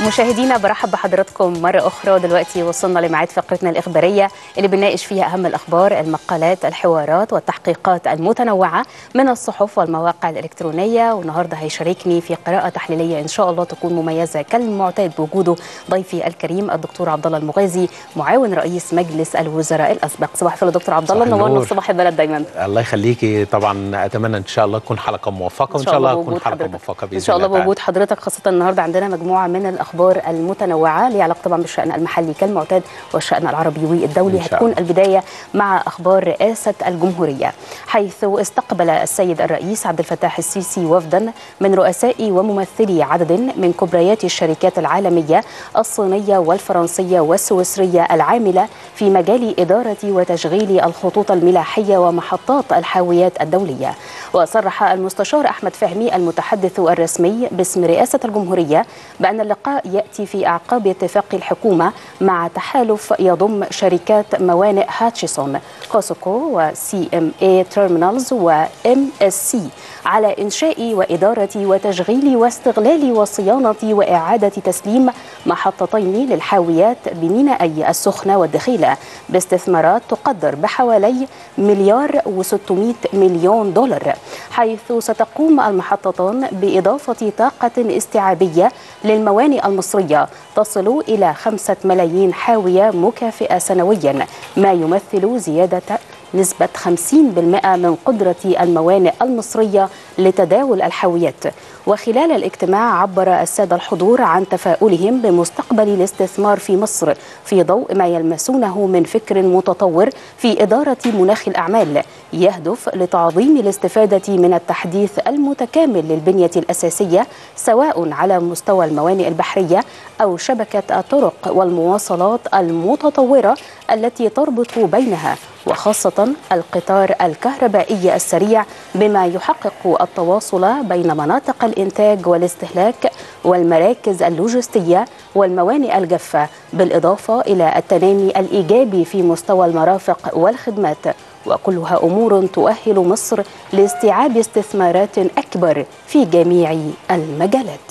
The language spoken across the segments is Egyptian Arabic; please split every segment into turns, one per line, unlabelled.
مشاهدينا برحب بحضراتكم مرة أخرى دلوقتي وصلنا لميعاد فقرتنا الإخبارية اللي بنناقش فيها أهم الأخبار المقالات الحوارات والتحقيقات المتنوعة من الصحف والمواقع الإلكترونية والنهاردة هيشاركني في قراءة تحليلية إن شاء الله تكون مميزة كالمعتاد بوجوده ضيفي الكريم الدكتور عبد الله المغازي معاون رئيس مجلس الوزراء الأسبق صباح الفل دكتور عبد الله
صباح
نورنا
النور.
في صباح البلد دايما
الله يخليكي طبعا اتمنى ان شاء الله تكون حلقه موفقه وان شاء الله تكون
بوجود
حلقه
حضرتك.
موفقه باذن
ان شاء الله
تعالى.
بوجود حضرتك خاصه النهارده عندنا مجموعه من الاخبار المتنوعه ليها علاقه طبعا بالشان المحلي كالمعتاد والشان العربي والدولي
إن شاء
هتكون
الله.
البدايه مع اخبار رئاسه الجمهوريه حيث استقبل السيد الرئيس عبد الفتاح السيسي وفدا من رؤساء وممثلي عدد من كبريات الشركات العالميه الصينيه والفرنسيه والسويسريه العامله في مجال اداره وتشغيل الخطوط الملاحيه ومحطات الحاويات الدوليه وصرح المستشار احمد فهمي المتحدث الرسمي باسم رئاسه الجمهوريه بان اللقاء ياتي في اعقاب اتفاق الحكومه مع تحالف يضم شركات موانئ هاتشيسون كوسوكو وسي ام اي تيرمينالز وام اس سي على انشاء واداره وتشغيل واستغلال وصيانه واعاده تسليم محطتين للحاويات بمينائي السخنه والدخيله باستثمارات تقدر بحوالي مليار و600 مليون دولار حيث ستقوم المحطتان بإضافة طاقة استيعابية للموانئ المصرية تصل إلى خمسة ملايين حاوية مكافئة سنويا ما يمثل زيادة نسبة 50% من قدرة الموانئ المصرية لتداول الحاويات وخلال الاجتماع عبر السادة الحضور عن تفاؤلهم بمستقبل الاستثمار في مصر في ضوء ما يلمسونه من فكر متطور في إدارة مناخ الأعمال يهدف لتعظيم الاستفادة من التحديث المتكامل للبنية الأساسية سواء على مستوى الموانئ البحرية أو شبكة الطرق والمواصلات المتطورة التي تربط بينها وخاصة القطار الكهربائي السريع بما يحقق التواصل بين مناطق الإنتاج والاستهلاك والمراكز اللوجستية والموانئ الجافة بالإضافة إلى التنامي الإيجابي في مستوى المرافق والخدمات وكلها أمور تؤهل مصر لاستيعاب استثمارات أكبر في جميع المجالات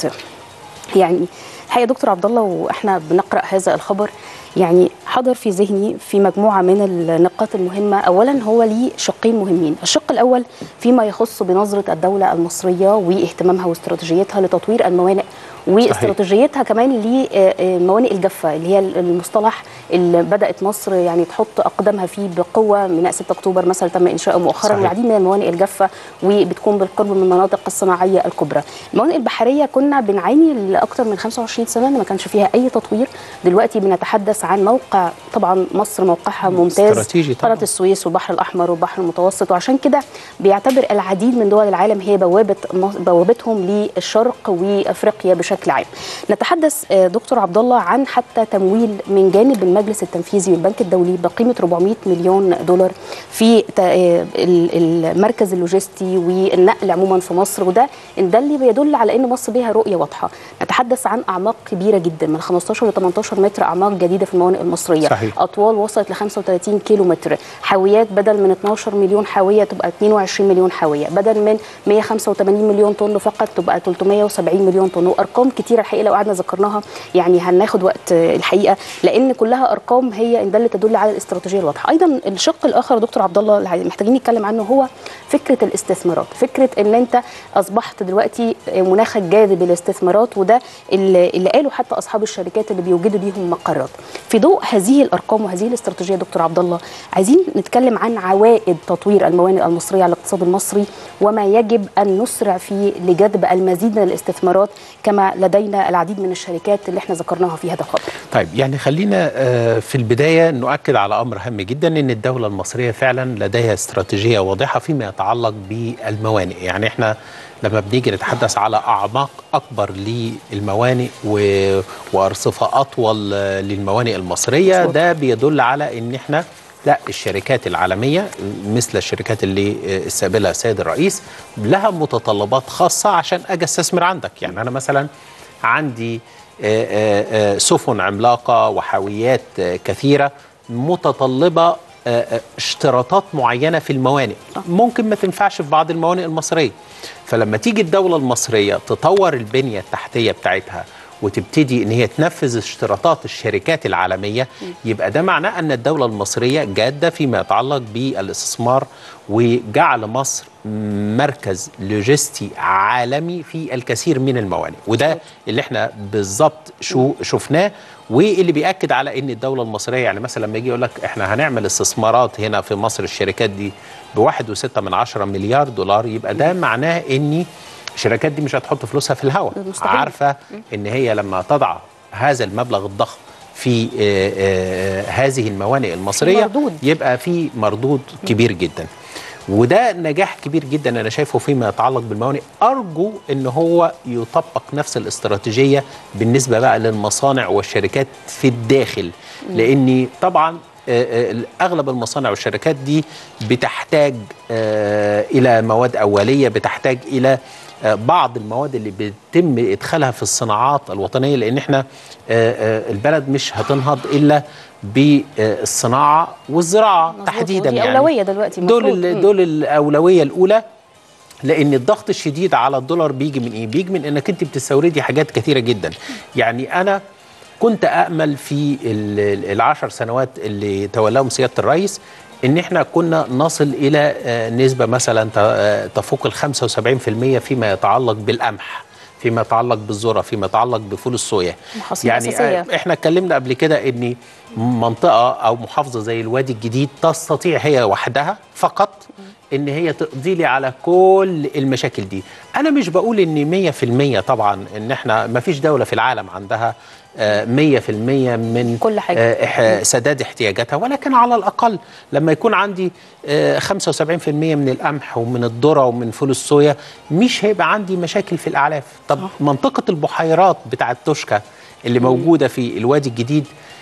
يعني الحقيقه دكتور عبد الله واحنا بنقرا هذا الخبر يعني حضر في ذهني في مجموعه من النقاط المهمه اولا هو ليه شقين مهمين الشق الاول فيما يخص بنظره الدوله المصريه واهتمامها واستراتيجيتها لتطوير الموانئ واستراتيجيتها كمان لموانئ الجافه اللي هي المصطلح اللي بدات مصر يعني تحط اقدامها فيه بقوه من 6 اكتوبر مثلا تم انشاؤه مؤخرا
صحيح.
والعديد من الموانئ الجافه وبتكون بالقرب من المناطق الصناعيه الكبرى. الموانئ البحريه كنا بنعاني لاكثر من 25 سنه إن ما كانش فيها اي تطوير، دلوقتي بنتحدث عن موقع طبعا مصر موقعها ممتاز
استراتيجي طبعاً.
قناه السويس والبحر الاحمر والبحر المتوسط وعشان كده بيعتبر العديد من دول العالم هي بوابه بوابتهم للشرق وافريقيا بشكل عام. نتحدث آه، دكتور عبد الله عن حتى تمويل من جانب المجلس التنفيذي والبنك الدولي بقيمه 400 مليون دولار في ت- آه، ال- المركز اللوجستي والنقل عموما في مصر وده إن ده اللي بيدل على ان مصر ليها رؤيه واضحه. نتحدث عن اعماق كبيره جدا من 15 ل 18 متر اعماق جديده في الموانئ المصريه.
صحيح.
اطوال وصلت ل 35 كيلو متر حاويات بدل من 12 مليون حاويه تبقى 22 مليون حاويه بدل من 185 مليون طن فقط تبقى 370 مليون طن وارقام كتيره الحقيقه لو قعدنا ذكرناها يعني هناخد وقت آه، الحقيقه لان كلها ارقام هي ان دلت تدل على الاستراتيجيه الواضحه ايضا الشق الاخر يا دكتور عبد الله اللي محتاجين نتكلم عنه هو فكره الاستثمارات فكره ان انت اصبحت دلوقتي مناخك جاذب للاستثمارات وده اللي, اللي قالوا حتى اصحاب الشركات اللي بيوجدوا ليهم مقرات في ضوء هذه الارقام وهذه الاستراتيجيه يا دكتور عبد الله عايزين نتكلم عن عوائد تطوير الموانئ المصريه على الاقتصاد المصري وما يجب ان نسرع فيه لجذب المزيد من الاستثمارات كما لدينا العديد من الشركات اللي احنا ذكرناها في هذا الخبر
طيب يعني خلينا آه، في البدايه نؤكد على امر هام جدا ان الدوله المصريه فعلا لديها استراتيجيه واضحه فيما يتعلق بالموانئ يعني احنا لما بنيجي نتحدث على اعماق اكبر للموانئ و- وارصفه اطول آه، للموانئ المصريه
مظبوط.
ده بيدل على ان احنا لا الشركات العالمية مثل الشركات اللي آه، استقبلها السيد الرئيس لها متطلبات خاصة عشان أجي استثمر عندك يعني أنا مثلا عندي آه، آه، آه، سفن عملاقة وحاويات آه، كثيرة متطلبة آه، آه، اشتراطات معينة في الموانئ ممكن ما تنفعش في بعض الموانئ المصرية فلما تيجي الدولة المصرية تطور البنية التحتية بتاعتها وتبتدي ان هي تنفذ اشتراطات الشركات العالميه يبقى ده معناه ان الدوله المصريه جاده فيما يتعلق بالاستثمار وجعل مصر مركز لوجستي عالمي في الكثير من الموانئ وده اللي احنا بالظبط شو شفناه واللي بياكد على ان الدوله المصريه يعني مثلا لما يجي يقول لك احنا هنعمل استثمارات هنا في مصر الشركات دي بواحد وستة من عشرة مليار دولار يبقى ده معناه ان الشركات دي مش هتحط فلوسها في الهواء
مستحيل.
عارفه ان هي لما تضع هذا المبلغ الضخم في آه، آه، هذه الموانئ المصريه
مردود.
يبقى في مردود كبير جدا وده نجاح كبير جدا انا شايفه فيما يتعلق بالموانئ ارجو ان هو يطبق نفس الاستراتيجيه بالنسبه بقى للمصانع والشركات في الداخل لاني طبعا آه، آه، اغلب المصانع والشركات دي بتحتاج آه، الى مواد اوليه بتحتاج الى آه، بعض المواد اللي بيتم ادخالها في الصناعات الوطنيه لان احنا آه، آه، البلد مش هتنهض الا بالصناعه والزراعه
مظبوط،
تحديدا
ودي
يعني
أولوية دلوقتي
دول
مفروض.
ال-
مم.
دول الاولويه الاولى لان الضغط الشديد على الدولار بيجي من ايه بيجي من انك انت بتستوردي حاجات كثيره جدا يعني انا كنت امل في ال- ال- العشر سنوات اللي تولاهم سياده الرئيس ان احنا كنا نصل الى آه، نسبه مثلا ت- آه، تفوق ال 75% فيما يتعلق بالقمح فيما يتعلق بالذره فيما يتعلق بفول الصويا
محاصيل
يعني
أساسية.
آه، احنا اتكلمنا قبل كده ان منطقه او محافظه زي الوادي الجديد تستطيع هي وحدها فقط ان هي تقضي لي على كل المشاكل دي انا مش بقول ان 100% طبعا ان احنا ما فيش دوله في العالم عندها آه، 100% من
كل حاجة.
آه، إح- سداد احتياجاتها ولكن على الاقل لما يكون عندي آه، 75% من القمح ومن الذره ومن فول الصويا مش هيبقى عندي مشاكل في الاعلاف طب منطقه البحيرات بتاعه توشكا اللي موجوده في الوادي الجديد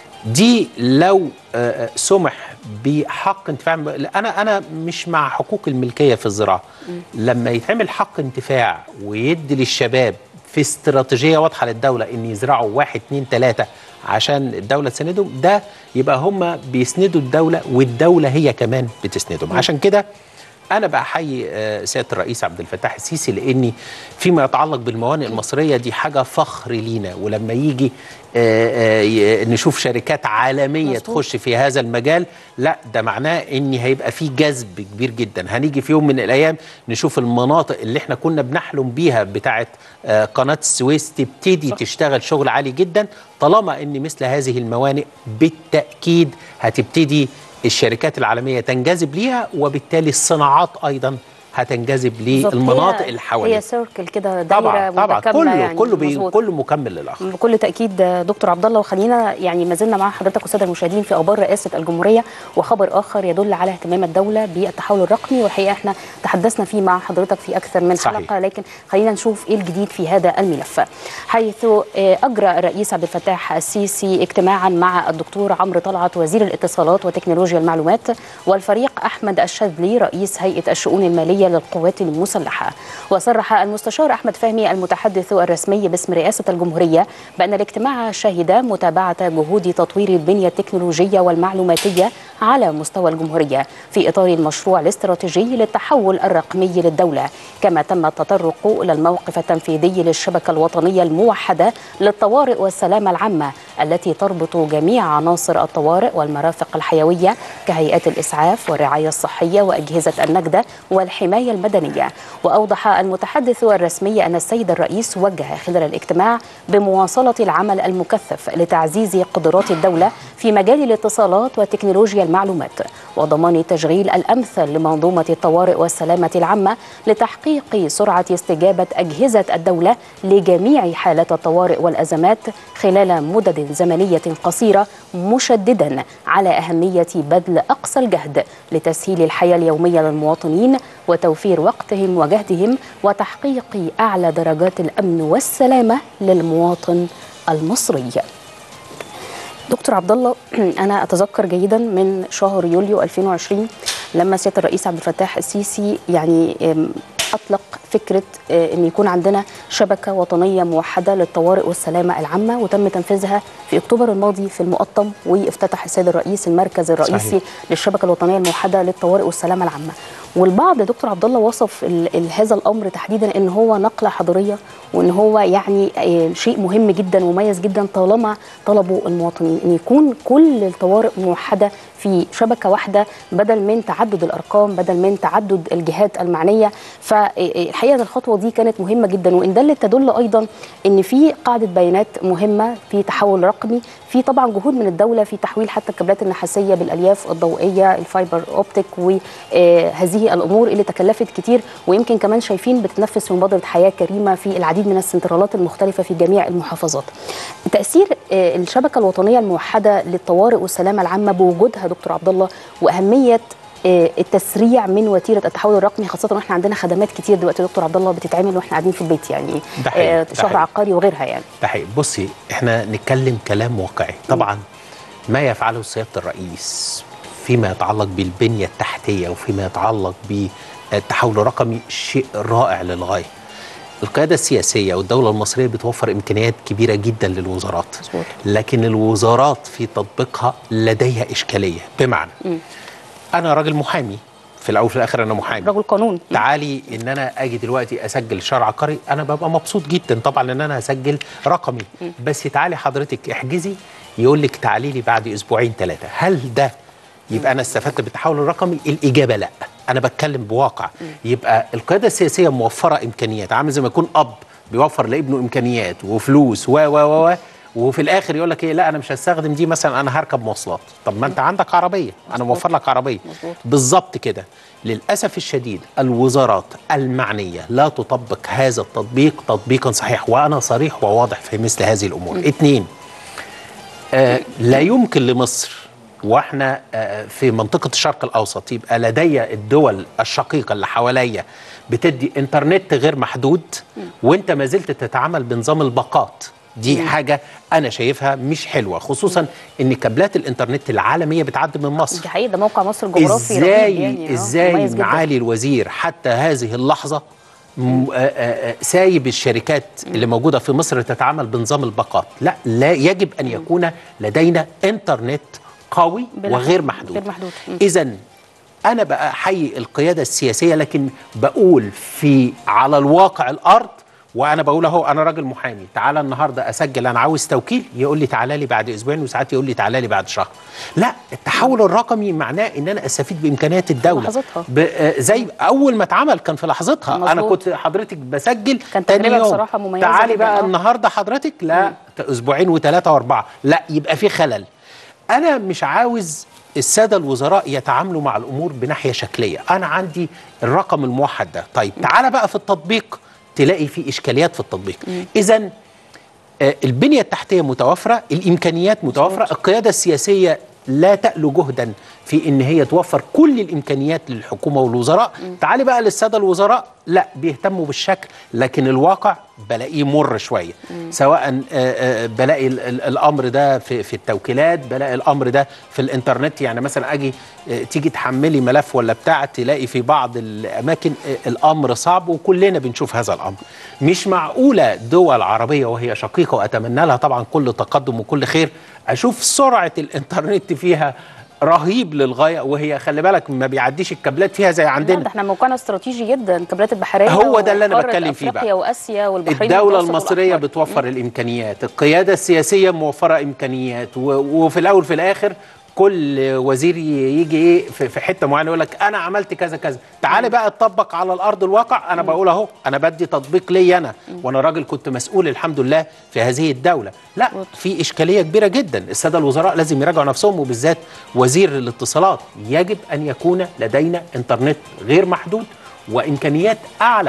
دي لو آه، آه، سمح بحق انتفاع انا انا مش مع حقوق الملكيه في الزراعه لما يتعمل حق انتفاع ويدي للشباب في استراتيجيه واضحه للدوله ان يزرعوا واحد اتنين تلاته عشان الدوله تساندهم ده يبقى هم بيسندوا الدوله والدوله هي كمان بتسندهم عشان كده انا بحيي آه، سياده الرئيس عبد الفتاح السيسي لاني فيما يتعلق بالموانئ المصريه دي حاجه فخر لينا ولما يجي آه، آه، ي- نشوف شركات عالميه
مظبوط.
تخش في هذا المجال لا ده معناه ان هيبقى في جذب كبير جدا هنيجي في يوم من الايام نشوف المناطق اللي احنا كنا بنحلم بيها بتاعه آه، قناه السويس تبتدي
صح.
تشتغل شغل عالي جدا طالما ان مثل هذه الموانئ بالتاكيد هتبتدي الشركات العالميه تنجذب ليها وبالتالي الصناعات ايضا هتنجذب
بالظبط.
للمناطق
هي-
اللي حواليها
هي سيركل كده دايره
طبعا طبعا
متكامله
كله
يعني
كله بي
مظبوط.
كله مكمل للاخر
بكل تاكيد دكتور عبد الله وخلينا يعني ما زلنا مع حضرتك والساده المشاهدين في اخبار رئاسه الجمهوريه وخبر اخر يدل على اهتمام الدوله بالتحول الرقمي والحقيقه احنا تحدثنا فيه مع حضرتك في اكثر من
صحيح.
حلقه لكن خلينا نشوف ايه الجديد في هذا الملف حيث آه، اجرى الرئيس عبد الفتاح السيسي اجتماعا مع الدكتور عمرو طلعت وزير الاتصالات وتكنولوجيا المعلومات والفريق احمد الشاذلي رئيس هيئه الشؤون الماليه للقوات المسلحه وصرح المستشار احمد فهمي المتحدث الرسمي باسم رئاسه الجمهوريه بان الاجتماع شهد متابعه جهود تطوير البنيه التكنولوجيه والمعلوماتيه على مستوى الجمهوريه في اطار المشروع الاستراتيجي للتحول الرقمي للدوله كما تم التطرق الى الموقف التنفيذي للشبكه الوطنيه الموحده للطوارئ والسلامه العامه التي تربط جميع عناصر الطوارئ والمرافق الحيويه كهيئات الاسعاف والرعايه الصحيه واجهزه النجده والحمايه المدنيه واوضح المتحدث الرسمي ان السيد الرئيس وجه خلال الاجتماع بمواصله العمل المكثف لتعزيز قدرات الدوله في مجال الاتصالات وتكنولوجيا المعلومات وضمان التشغيل الامثل لمنظومه الطوارئ والسلامه العامه لتحقيق سرعه استجابه اجهزه الدوله لجميع حالات الطوارئ والازمات خلال مدد زمنيه قصيره مشددا على اهميه بذل اقصى الجهد لتسهيل الحياه اليوميه للمواطنين وتوفير وقتهم وجهدهم وتحقيق اعلى درجات الامن والسلامه للمواطن المصري. دكتور عبد الله انا اتذكر جيدا من شهر يوليو 2020 لما سياده الرئيس عبد الفتاح السيسي يعني أم، اطلق فكره آه، ان يكون عندنا شبكه وطنيه موحده للطوارئ والسلامه العامه وتم تنفيذها في اكتوبر الماضي في المقطم وافتتح السيد الرئيس المركز الرئيسي
صحيح.
للشبكه الوطنيه الموحده للطوارئ والسلامه العامه والبعض دكتور عبد الله وصف ال- ال- هذا الامر تحديدا ان هو نقله حضاريه وان هو يعني آه، شيء مهم جدا ومميز جدا طالما طلبوا المواطنين ان يكون كل الطوارئ موحده في شبكه واحده بدل من تعدد الارقام بدل من تعدد الجهات المعنيه فالحقيقه الخطوه دي كانت مهمه جدا وان دلت تدل ايضا ان في قاعده بيانات مهمه في تحول رقمي في طبعا جهود من الدوله في تحويل حتى الكابلات النحاسيه بالالياف الضوئيه الفايبر اوبتيك وهذه الامور اللي تكلفت كتير ويمكن كمان شايفين بتنفذ في مبادره حياه كريمه في العديد من السنترالات المختلفه في جميع المحافظات. تاثير آه، الشبكه الوطنيه الموحده للطوارئ والسلامه العامه بوجودها دكتور عبد الله واهميه آه، التسريع من وتيره التحول الرقمي خاصه واحنا عندنا خدمات كتير دلوقتي يا دكتور عبد الله بتتعمل واحنا قاعدين في البيت يعني
ده حقيقي،
آه،
ده
شهر
حقيقي.
عقاري وغيرها يعني
ده حقيقي بصي احنا نتكلم كلام واقعي طبعا ما يفعله سياده الرئيس فيما يتعلق بالبنيه التحتيه وفيما يتعلق بالتحول الرقمي شيء رائع للغايه القياده السياسيه والدوله المصريه بتوفر امكانيات كبيره جدا للوزارات
مظبوط.
لكن الوزارات في تطبيقها لديها اشكاليه بمعنى انا راجل محامي في الاول وفي الاخر انا محامي
رجل قانون
تعالي ان انا اجي دلوقتي اسجل شرع عقاري انا ببقى مبسوط جدا طبعا ان انا هسجل رقمي بس تعالي حضرتك احجزي يقول لك تعالي لي بعد اسبوعين ثلاثه هل ده يبقى انا استفدت بالتحول الرقمي الاجابه لا انا بتكلم بواقع يبقى القياده السياسيه موفره امكانيات عامل زي ما يكون اب بيوفر لابنه امكانيات وفلوس و و و و وفي الاخر يقول لك ايه لا انا مش هستخدم دي مثلا انا هركب مواصلات طب ما انت عندك عربيه انا موفر لك عربيه
مظبوط.
بالظبط كده للأسف الشديد الوزارات المعنية لا تطبق هذا التطبيق تطبيقا صحيح وأنا صريح وواضح في مثل هذه الأمور اثنين آه لا يمكن لمصر واحنا آه في منطقة الشرق الأوسط يبقى لدي الدول الشقيقة اللي حواليا بتدي انترنت غير محدود وانت ما زلت تتعامل بنظام الباقات دي حاجة أنا شايفها مش حلوة خصوصا إن كابلات الإنترنت العالمية بتعدي من مصر
دي حقيقه ده موقع مصر الجغرافي
ازاي
رهيب يعني آه،
ازاي
مميز جداً.
معالي الوزير حتى هذه اللحظه م- آه، آه، آه، سايب الشركات اللي موجوده في مصر تتعامل بنظام الباقات لا لا يجب ان يكون لدينا انترنت قوي
بلا-
وغير محدود
غير محدود. مم.
اذا انا بقى احيي القياده السياسيه لكن بقول في على الواقع الارض وانا بقول اهو انا راجل محامي تعالى النهارده اسجل انا عاوز توكيل يقول لي تعالى لي بعد اسبوعين وساعات يقول لي تعالى لي بعد شهر لا التحول الرقمي معناه ان انا استفيد بامكانيات الدوله
لحظتها.
ب- آه، زي اول ما اتعمل كان في لحظتها انا
مظبوط.
كنت حضرتك بسجل
كان
تاني
تجربة
يوم
بصراحة مميزة
تعالي
جداً،
بقى
آه.
النهارده حضرتك لا اسبوعين وثلاثه واربعه لا يبقى في خلل انا مش عاوز الساده الوزراء يتعاملوا مع الامور بناحيه شكليه انا عندي الرقم الموحد ده طيب تعالى بقى في التطبيق تلاقي في اشكاليات في التطبيق اذا آه، البنية التحتية متوافرة الإمكانيات متوافرة القيادة السياسية لا تألو جهدا في ان هي توفر كل الامكانيات للحكومه والوزراء تعالي بقى للساده الوزراء لا بيهتموا بالشكل لكن الواقع بلاقيه مر شويه سواء آه، آه، بلاقي ال- ال- الامر ده في في التوكيلات بلاقي الامر ده في الانترنت يعني مثلا اجي آه، تيجي تحملي ملف ولا بتاع تلاقي في بعض الاماكن آه، الامر صعب وكلنا بنشوف هذا الامر مش معقوله دول عربيه وهي شقيقه واتمنى لها طبعا كل تقدم وكل خير اشوف سرعه الانترنت فيها رهيب للغايه وهي خلي بالك ما بيعديش الكابلات فيها زي
لا، ده
عندنا
احنا موقعنا استراتيجي جدا الكابلات البحريه
هو ده اللي أنا
وقارة
بتكلم فيه
افريقيا
بقى.
واسيا والبحرين
الدولة
والمتوسط
المصرية
والأحمر.
بتوفر الإمكانيات القيادة السياسية موفرة إمكانيات و- وفي الأول في الآخر كل وزير ي- يجي ايه في في حته معينه يقول لك انا عملت كذا كذا تعالى بقى اتطبق على الارض الواقع انا بقول اهو انا بدي تطبيق لي انا وانا راجل كنت مسؤول الحمد لله في هذه الدوله لا في اشكاليه كبيره جدا الساده الوزراء لازم يراجعوا نفسهم وبالذات وزير الاتصالات يجب ان يكون لدينا انترنت غير محدود وامكانيات اعلى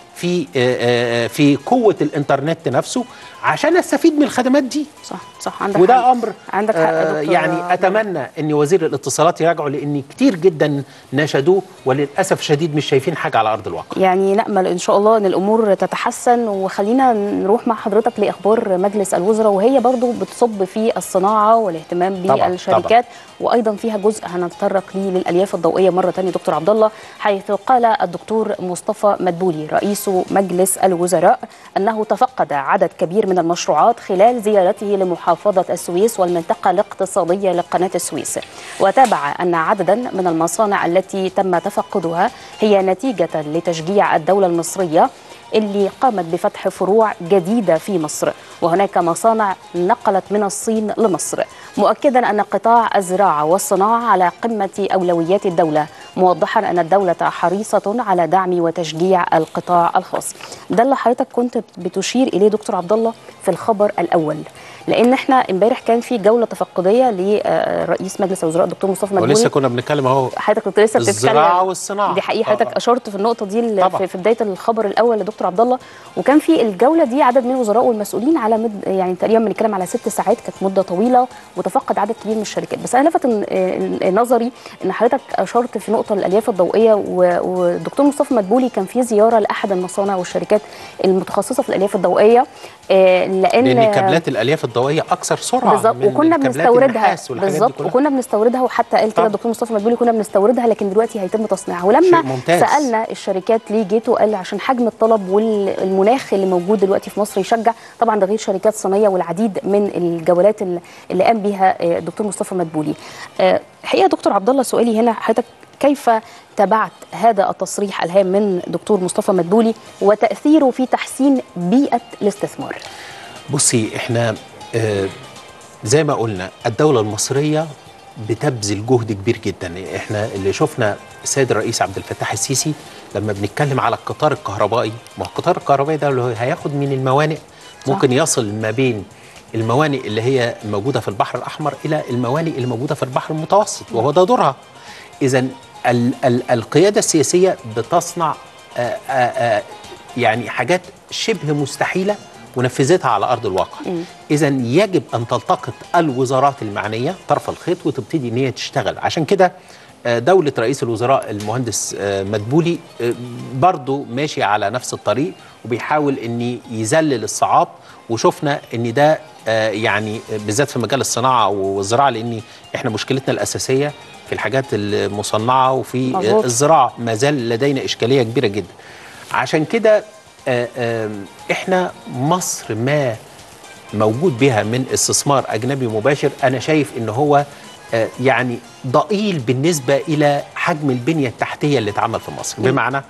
في آه، آه، في قوه الانترنت نفسه عشان استفيد من الخدمات دي
صح صح عندك
وده
حق.
امر
عندك حق يا
آه،
دكتور
يعني اتمنى ان وزير الاتصالات يراجعه لان كتير جدا نشدوه وللاسف الشديد مش شايفين حاجه على ارض الواقع
يعني نأمل إن شاء الله أن الأمور تتحسن وخلينا نروح مع حضرتك لأخبار مجلس الوزراء وهي برضو بتصب في الصناعة والاهتمام
طبعاً،
بالشركات وأيضا فيها جزء هنتطرق ليه للألياف الضوئية مرة تانية دكتور عبد الله حيث قال الدكتور مصطفى مدبولي رئيس مجلس الوزراء أنه تفقد عدد كبير من المشروعات خلال زيارته لمحافظة السويس والمنطقة الاقتصادية لقناة السويس وتابع أن عددا من المصانع التي تم تفقدها هي نتيجة لتشجيع الدولة المصرية اللي قامت بفتح فروع جديدة في مصر وهناك مصانع نقلت من الصين لمصر مؤكدا أن قطاع الزراعة والصناعة على قمة أولويات الدولة موضحا أن الدولة حريصة على دعم وتشجيع القطاع الخاص ده اللي حضرتك كنت بتشير إليه دكتور عبد الله في الخبر الأول لأن احنا امبارح كان في جولة تفقدية لرئيس مجلس الوزراء الدكتور مصطفى مدبولي
ولسه كنا بنتكلم اهو
حضرتك كنت لسه بتتكلم
الزراعه والصناعه
دي حقيقه حضرتك
آه.
اشرت في النقطه دي ال-
طبعا.
في في بدايه الخبر الاول لدكتور عبد الله وكان في الجوله دي عدد من الوزراء والمسؤولين على مد يعني تقريبا بنتكلم على ست ساعات كانت مده طويله وتفقد عدد كبير من الشركات بس انا لفت ن- آه، نظري ان حضرتك اشرت في نقطه الالياف الضوئيه و- والدكتور مصطفى مدبولي كان في زياره لاحد المصانع والشركات المتخصصه في الالياف الضوئيه آه، لان
لان كابلات الالياف الضوئيه اكثر سرعه
بالظبط
من
وكنا
كابلات
بنستوردها
النحاس والحاجات دي
بالظبط
كلها.
وكنا بنستوردها وحتى قال كده
طبعا.
الدكتور مصطفى مدبولي كنا بنستوردها لكن دلوقتي هيتم تصنيعها
شيء
ولما
ممتاز.
سالنا الشركات ليه جيتوا قال عشان حجم الطلب والمناخ اللي موجود دلوقتي في مصر يشجع طبعا ده غير شركات صينيه والعديد من الجولات اللي اللي قام بيها آه، الدكتور مصطفى مدبولي آه، الحقيقه دكتور عبد الله سؤالي هنا حضرتك كيف تابعت هذا التصريح الهام من دكتور مصطفى مدبولي وتاثيره في تحسين بيئه الاستثمار
بصي احنا آه، زي ما قلنا الدولة المصرية بتبذل جهد كبير جدا احنا اللي شفنا السيد الرئيس عبد الفتاح السيسي لما بنتكلم على القطار الكهربائي ما هو القطار الكهربائي ده اللي هو هياخد من الموانئ ممكن يصل ما بين الموانئ اللي هي موجودة في البحر الأحمر إلى الموانئ اللي موجودة في البحر المتوسط وهو ده دورها إذا ال ال القيادة السياسية بتصنع آآ آآ يعني حاجات شبه مستحيلة ونفذتها على ارض الواقع اذا يجب ان تلتقط الوزارات المعنيه طرف الخيط وتبتدي ان هي تشتغل عشان كده آه، دولة رئيس الوزراء المهندس آه، مدبولي آه، برضو ماشي على نفس الطريق وبيحاول ان يذلل الصعاب وشفنا ان ده آه، يعني بالذات في مجال الصناعة والزراعة لان احنا مشكلتنا الاساسية في الحاجات المصنعة وفي
مظبوط.
آه، الزراعة ما زال لدينا اشكالية كبيرة جدا عشان كده آه، آم، احنا مصر ما موجود بها من استثمار اجنبي مباشر انا شايف ان هو آه، يعني ضئيل بالنسبه الى حجم البنيه التحتيه اللي اتعمل في مصر بمعنى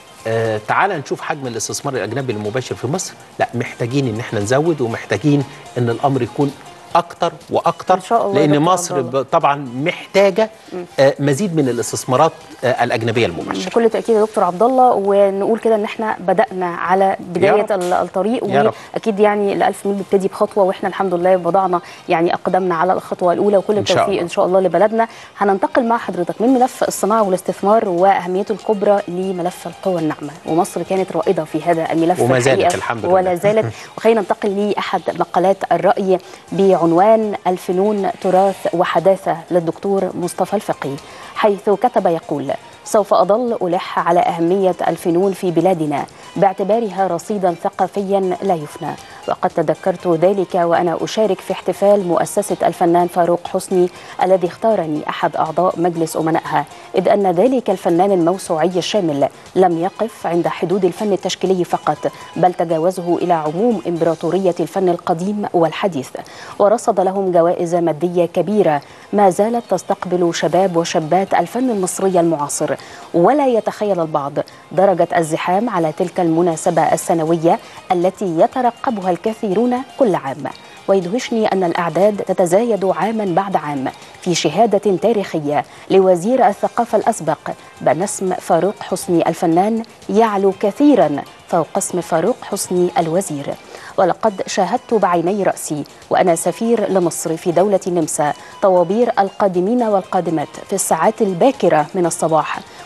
آه تعال نشوف حجم الاستثمار الاجنبي المباشر في مصر لا محتاجين ان احنا نزود ومحتاجين ان الامر يكون اكتر واكتر
إن شاء الله يا
لان
دكتور
مصر
عبد الله.
ب- طبعا محتاجه آه مزيد من الاستثمارات آه الاجنبيه المباشره
بكل تاكيد يا دكتور عبد الله ونقول كده ان احنا بدانا على بدايه
رب.
ال- الطريق
يا رب.
واكيد يعني الالف ميل بيبتدي بخطوه واحنا الحمد لله وضعنا يعني اقدامنا على الخطوه الاولى وكل
إن شاء
التوفيق
الله.
ان شاء الله لبلدنا هننتقل مع حضرتك من ملف الصناعه والاستثمار واهميته الكبرى لملف القوى الناعمه ومصر كانت رائده في هذا الملف
وما زالت
الحقيقة
الحمد لله.
ولا زالت وخلينا ننتقل لاحد مقالات الراي بعنوان الفنون تراث وحداثه للدكتور مصطفى الفقي حيث كتب يقول سوف أظل ألح على أهمية الفنون في بلادنا باعتبارها رصيدا ثقافيا لا يفنى وقد تذكرت ذلك وأنا أشارك في احتفال مؤسسة الفنان فاروق حسني الذي اختارني أحد أعضاء مجلس أمنائها إذ أن ذلك الفنان الموسوعي الشامل لم يقف عند حدود الفن التشكيلي فقط بل تجاوزه إلى عموم إمبراطورية الفن القديم والحديث ورصد لهم جوائز مادية كبيرة ما زالت تستقبل شباب وشابات الفن المصري المعاصر ولا يتخيل البعض درجة الزحام على تلك المناسبة السنوية التي يترقبها الكثيرون كل عام ويدهشني أن الأعداد تتزايد عاما بعد عام في شهادة تاريخية لوزير الثقافة الأسبق بأن اسم فاروق حسني الفنان يعلو كثيرا فوق اسم فاروق حسني الوزير ولقد شاهدت بعيني رأسي وأنا سفير لمصر في دولة النمسا طوابير القادمين والقادمات في الساعات الباكرة من الصباح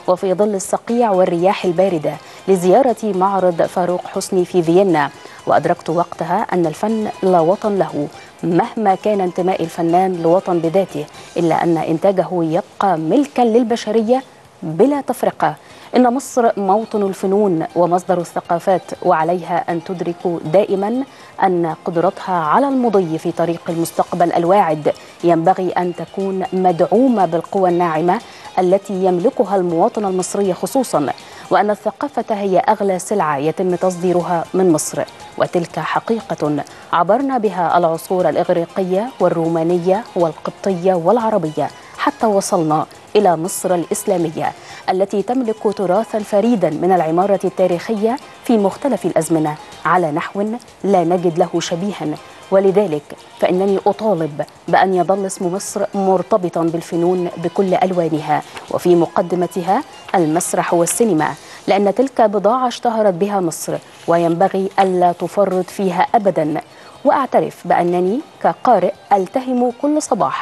وفي ظل الصقيع والرياح الباردة لزيارة معرض فاروق حسني في فيينا وأدركت وقتها أن الفن لا وطن له مهما كان انتماء الفنان لوطن بذاته إلا أن إنتاجه يبقى ملكا للبشرية بلا تفرقة إن مصر موطن الفنون ومصدر الثقافات وعليها أن تدرك دائما أن قدرتها على المضي في طريق المستقبل الواعد ينبغي أن تكون مدعومة بالقوى الناعمة التي يملكها المواطن المصري خصوصا وأن الثقافة هي أغلى سلعة يتم تصديرها من مصر وتلك حقيقة عبرنا بها العصور الإغريقية والرومانية والقبطية والعربية حتى وصلنا إلى مصر الإسلامية التي تملك تراثا فريدا من العمارة التاريخية في مختلف الأزمنة على نحو لا نجد له شبيها ولذلك فإنني أطالب بأن يظل اسم مصر مرتبطا بالفنون بكل ألوانها وفي مقدمتها المسرح والسينما لأن تلك بضاعة اشتهرت بها مصر وينبغي ألا تفرط فيها أبدا وأعترف بأنني كقارئ ألتهم كل صباح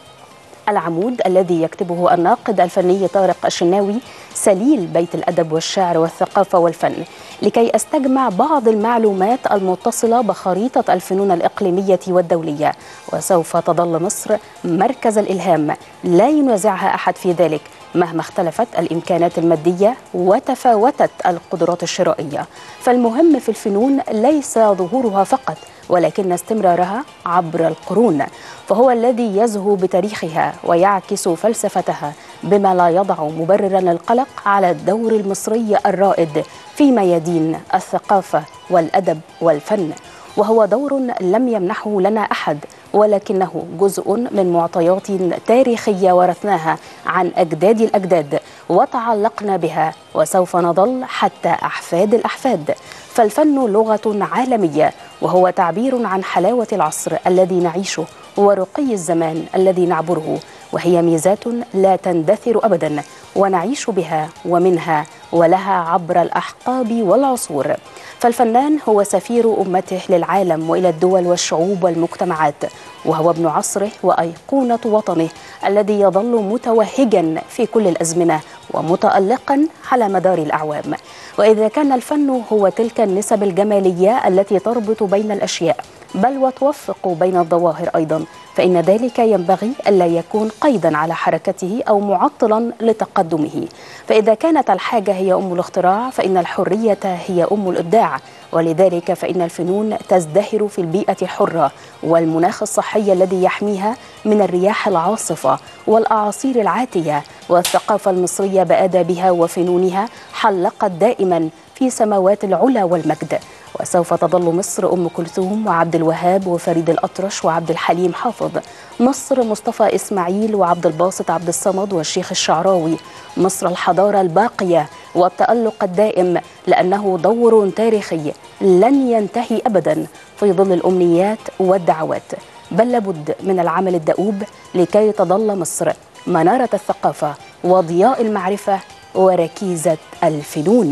العمود الذي يكتبه الناقد الفني طارق الشناوي سليل بيت الادب والشعر والثقافه والفن لكي استجمع بعض المعلومات المتصله بخريطه الفنون الاقليميه والدوليه وسوف تظل مصر مركز الالهام لا ينازعها احد في ذلك مهما اختلفت الامكانات الماديه وتفاوتت القدرات الشرائيه فالمهم في الفنون ليس ظهورها فقط ولكن استمرارها عبر القرون فهو الذي يزهو بتاريخها ويعكس فلسفتها بما لا يضع مبررا للقلق على الدور المصري الرائد في ميادين الثقافه والادب والفن وهو دور لم يمنحه لنا احد ولكنه جزء من معطيات تاريخيه ورثناها عن اجداد الاجداد وتعلقنا بها وسوف نظل حتى احفاد الاحفاد فالفن لغه عالميه وهو تعبير عن حلاوه العصر الذي نعيشه ورقي الزمان الذي نعبره وهي ميزات لا تندثر ابدا ونعيش بها ومنها ولها عبر الاحقاب والعصور فالفنان هو سفير امته للعالم والى الدول والشعوب والمجتمعات وهو ابن عصره وايقونه وطنه الذي يظل متوهجا في كل الازمنه ومتالقا على مدار الاعوام واذا كان الفن هو تلك النسب الجماليه التي تربط بين الاشياء بل وتوفق بين الظواهر ايضا فان ذلك ينبغي الا يكون قيدا على حركته او معطلا لتقدمه فاذا كانت الحاجه هي ام الاختراع فان الحريه هي ام الابداع ولذلك فان الفنون تزدهر في البيئه الحره والمناخ الصحي الذي يحميها من الرياح العاصفه والاعاصير العاتيه والثقافه المصريه بادابها وفنونها حلقت دائما في سماوات العلا والمجد وسوف تظل مصر ام كلثوم وعبد الوهاب وفريد الاطرش وعبد الحليم حافظ مصر مصطفى اسماعيل وعبد الباسط عبد الصمد والشيخ الشعراوي مصر الحضاره الباقيه والتالق الدائم لانه دور تاريخي لن ينتهي ابدا في ظل الامنيات والدعوات بل لابد من العمل الدؤوب لكي تظل مصر مناره الثقافه وضياء المعرفه وركيزه الفنون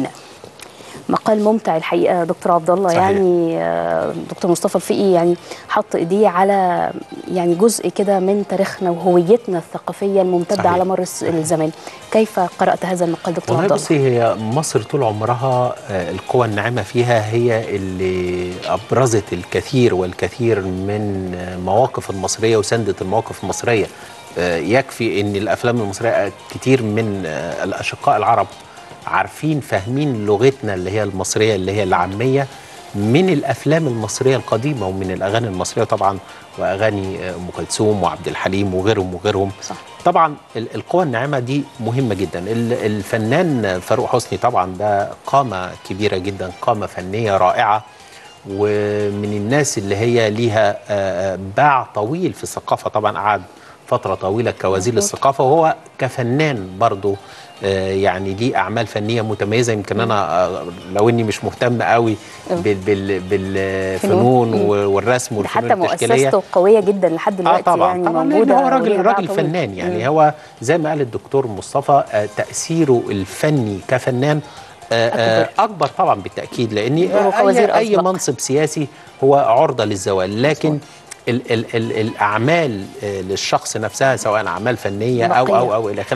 مقال ممتع الحقيقه دكتور عبد الله
صحيح.
يعني آه، دكتور مصطفى الفقي يعني حط ايديه على يعني جزء كده من تاريخنا وهويتنا الثقافيه الممتده
صحيح.
على مر الس- الزمان كيف قرات هذا المقال دكتور
والله
عبد الله
بصي هي مصر طول عمرها آه، القوى الناعمة فيها هي اللي أبرزت الكثير والكثير من آه، مواقف المصرية وسندت المواقف المصرية آه، يكفي أن الأفلام المصرية آه، كتير من آه، الأشقاء العرب عارفين فاهمين لغتنا اللي هي المصرية اللي هي العامية من الافلام المصريه القديمه ومن الاغاني المصريه طبعا واغاني آه، ام كلثوم وعبد الحليم وغيرهم وغيرهم
صح.
طبعا ال- القوى الناعمه دي مهمه جدا ال- الفنان فاروق حسني طبعا ده قامه كبيره جدا قامه فنيه رائعه ومن الناس اللي هي ليها آه، باع طويل في الثقافه طبعا قعد فتره طويله كوزير
مظبوط.
الثقافه وهو كفنان برضه آه، يعني ليه اعمال فنيه متميزه يمكن انا آه، لو اني مش مهتم قوي
مم.
بال بال بالفنون
مم.
والرسم
ده
والفنون
حتى
التشكيليه
مؤسسته قوية جدا لحد
اه
دلوقتي
طبعا
يعني
طبعا لان
موجوده
هو راجل
وليها باع
راجل
طويل.
فنان يعني
مم.
هو زي ما قال الدكتور مصطفى آه تاثيره الفني كفنان آه آه
أكبر.
اكبر طبعا بالتاكيد لان
هو كوزير
اي, أي
أسبق.
منصب سياسي هو عرضه للزوال لكن ال ال ال الاعمال آه للشخص نفسها سواء اعمال فنيه او
بقية.
او او الى خلافه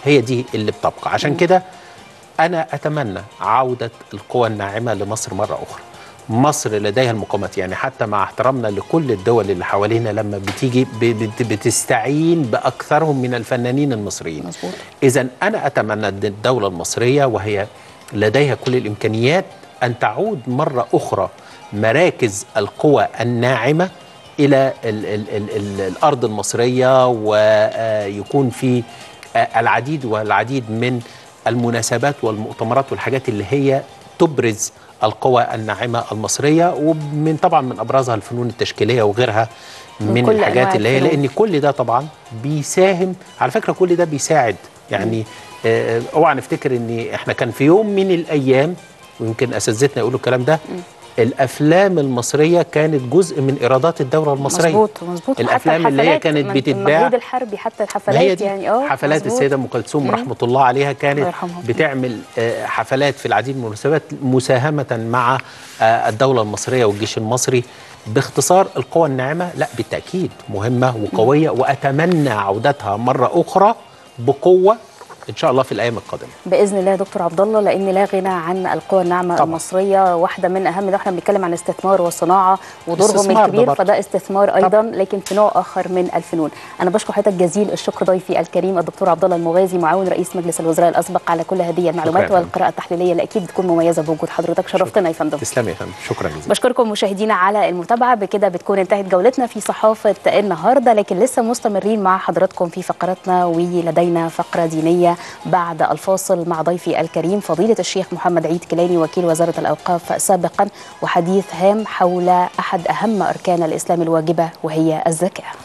هي دي اللي بتبقى عشان كده انا اتمنى عوده القوى الناعمه لمصر مره اخرى مصر لديها المقاومات يعني حتى مع احترامنا لكل الدول اللي حوالينا لما بتيجي ب- بت- بتستعين باكثرهم من الفنانين المصريين
مظبوط.
اذا انا اتمنى ان الدوله المصريه وهي لديها كل الامكانيات ان تعود مره اخرى مراكز القوى الناعمه الى ال ال ال ال الارض المصريه ويكون في آه، العديد والعديد من المناسبات والمؤتمرات والحاجات اللي هي تبرز القوى الناعمه المصريه ومن طبعا من ابرزها الفنون التشكيليه وغيرها
من
من
كل
الحاجات
أنواع
اللي هي
الفنون.
لان كل ده طبعا بيساهم على فكره كل ده بيساعد يعني آه، اوعى نفتكر ان احنا كان في يوم من الايام ويمكن اساتذتنا يقولوا الكلام ده الافلام المصريه كانت جزء من ايرادات الدوله المصريه
مظبوط مظبوط
الافلام اللي هي كانت بتتباع
المجهود الحربي حتى
ما
الحفلات
هي دي
يعني اه
حفلات
مظبوط.
السيده ام كلثوم
مم.
رحمه الله عليها
الله
كانت
يرحمها.
بتعمل آه، حفلات في العديد من المناسبات مساهمه مع آه، الدوله المصريه والجيش المصري باختصار القوى الناعمه لا بالتاكيد مهمه وقويه واتمنى عودتها مره اخرى بقوه ان شاء الله في الايام القادمه
باذن الله يا دكتور عبد الله لان لا غنى عن القوى الناعمه
طبعا.
المصريه واحده من اهم لو احنا بنتكلم عن الاستثمار والصناعه ودورهم
الاستثمار ده
الكبير
برضه.
فده استثمار ايضا لكن في نوع اخر من الفنون انا بشكر حضرتك جزيل الشكر ضيفي الكريم الدكتور عبد الله المغازي معاون رئيس مجلس الوزراء الاسبق على كل هذه المعلومات
شكراً يا فندم.
والقراءه التحليليه اللي اكيد بتكون مميزه بوجود حضرتك شرفتنا يا فندم
تسلمي يا فندم شكرا جزيلا
بشكركم مشاهدينا على المتابعة بكده بتكون انتهت جولتنا في صحافة النهاردة لكن لسه مستمرين مع حضراتكم في فقراتنا ولدينا فقرة دينية بعد الفاصل مع ضيفي الكريم فضيلة الشيخ محمد عيد كيلاني وكيل وزارة الأوقاف سابقا وحديث هام حول أحد أهم أركان الإسلام الواجبة وهي الزكاة